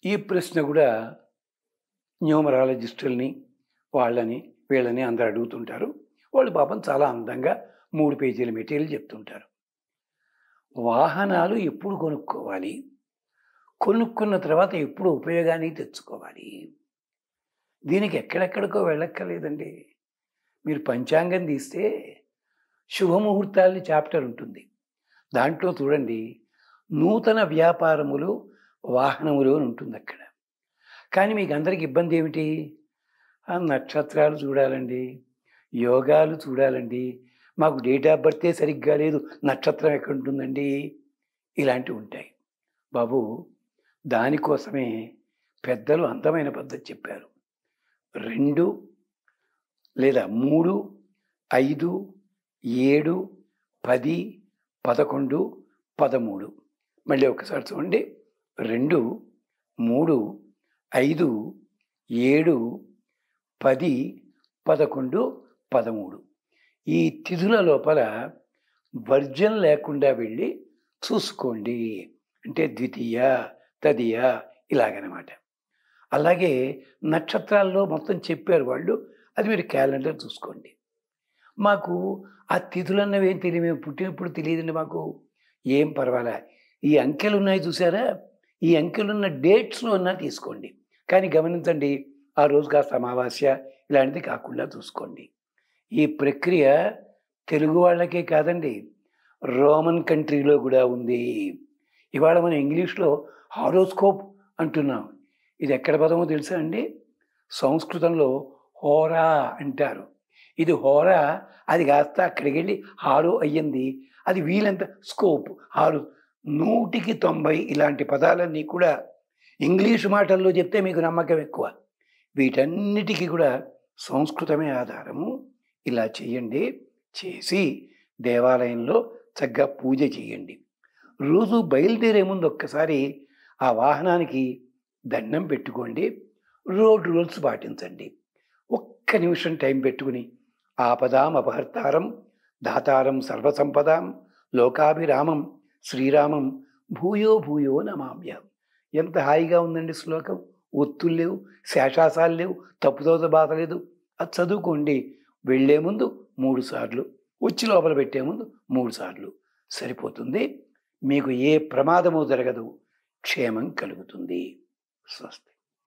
ఈ ప్రశ్న కూడా న్యూమరాలజిస్టుల్ని వాళ్ళని వీళ్ళని అందరు అడుగుతుంటారు వాళ్ళు పాపం చాలా అందంగా మూడు పేజీల మెటీరియల్ చెప్తుంటారు వాహనాలు ఎప్పుడు కొనుక్కోవాలి కొనుక్కున్న తర్వాత ఎప్పుడు ఉపయోగానికి తెచ్చుకోవాలి దీనికి ఎక్కడెక్కడికో వెళ్ళక్కర్లేదండి మీరు పంచాంగం తీస్తే శుభముహూర్తాలు చాప్టర్ ఉంటుంది దాంట్లో చూడండి నూతన వ్యాపారములు వాహనములు అని ఉంటుంది అక్కడ కానీ మీకు అందరికి ఇబ్బంది ఏమిటి ఆ నక్షత్రాలు చూడాలండి యోగాలు చూడాలండి మాకు డేట్ ఆఫ్ బర్తే సరిగ్గా లేదు నక్షత్రం ఎక్కడ ఉంటుందండి ఇలాంటివి ఉంటాయి బాబు దానికోసమే పెద్దలు అందమైన పద్ధతి చెప్పారు రెండు లేదా మూడు ఐదు ఏడు పది పదకొండు పదమూడు మళ్ళీ ఒకసారి చూడండి రెండు మూడు ఐదు ఏడు పది పదకొండు పదమూడు ఈ తిథుల లోపల వర్జం లేకుండా వెళ్ళి చూసుకోండి అంటే ద్వితీయ తదియ ఇలాగనమాట అలాగే నక్షత్రాల్లో మొత్తం చెప్పారు వాళ్ళు అది మీరు క్యాలెండర్ చూసుకోండి మాకు ఆ తిథులన్నవి ఏం తెలియదు మేము పుట్టినప్పుడు తెలియదండి మాకు ఏం పర్వాలే ఈ అంకెలు ఉన్నాయి చూసారా ఈ అంకెలున్న డేట్స్లో ఉన్నా తీసుకోండి కానీ గమనించండి ఆ రోజు కాస్త అమావాస్య ఇలాంటిది కాకుండా చూసుకోండి ఈ ప్రక్రియ తెలుగు వాళ్ళకే కాదండి రోమన్ కంట్రీలో కూడా ఉంది ఇవాళ మనం ఇంగ్లీష్లో హారోస్కోప్ అంటున్నాం ఇది ఎక్కడ పదమో తెలుసా అండి సంస్కృతంలో హోరా అంటారు ఇది హోరా అది కాస్త అక్కడికి వెళ్ళి హారో అయ్యింది అది వీలంత స్కోప్ హారు నూటికి తొంభై ఇలాంటి పదాలన్నీ కూడా ఇంగ్లీష్ మాటల్లో చెప్తే మీకు నమ్మకం ఎక్కువ వీటన్నిటికీ కూడా సంస్కృతమే ఆధారము ఇలా చేయండి చేసి దేవాలయంలో చక్కగా పూజ చేయండి రోజు బయలుదేరే ముందు ఒక్కసారి ఆ వాహనానికి దండం పెట్టుకోండి రోడ్ రూల్స్ పాటించండి ఒక్క నిమిషం టైం పెట్టుకుని ఆపదాం అపహర్తారం దాతారం సర్వసంపదాం లోకాభిరామం శ్రీరామం భూయో భూయో నమామ్యం ఎంత హాయిగా ఉందండి శ్లోకం ఒత్తులు లేవు శేషాసాలు లేవు తప్పుదోత బాధ లేదు అది చదువుకోండి వెళ్ళే ముందు మూడు సార్లు వచ్చి లోపల పెట్టే ముందు మూడు సార్లు సరిపోతుంది మీకు ఏ ప్రమాదము జరగదు క్షేమం కలుగుతుంది స్వస్తి